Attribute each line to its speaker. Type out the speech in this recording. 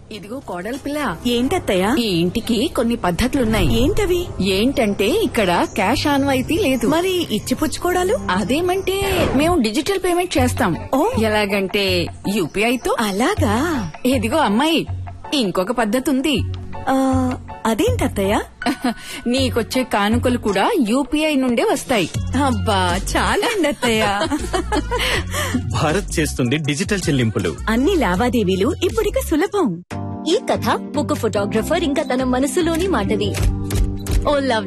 Speaker 1: ఇదిగో కోడలి పిల్ల
Speaker 2: ఏంటత్తయ్యా
Speaker 1: ఈ ఇంటికి కొన్ని పద్ధతులున్నాయి
Speaker 2: ఏంటవి
Speaker 1: ఏంటంటే ఇక్కడ క్యాష్ ఆన్వాయితీ లేదు
Speaker 2: మరి ఇచ్చిపుచ్చుకోడాలు
Speaker 1: అదేమంటే మేము డిజిటల్ పేమెంట్ చేస్తాం
Speaker 2: ఓ.
Speaker 1: ఎలాగంటే యూపీఐ తో
Speaker 2: అలాగా
Speaker 1: ఇదిగో అమ్మాయి ఇంకొక పద్ధతి ఉంది
Speaker 2: ఆ, అదేంటత్తయ్యా
Speaker 1: నీకొచ్చే కానుకలు కూడా యూపీఐ నుండే వస్తాయి
Speaker 2: అబ్బా చాలండి అత్తయ్యా
Speaker 3: భారత్ చేస్తుంది డిజిటల్ చెల్లింపులు
Speaker 2: అన్ని లావాదేవీలు ఇప్పుడిక సులభం
Speaker 4: ఈ కథ ఒక ఫోటోగ్రఫర్ ఇంకా తన మనసులోని మాటది ఓ లవ్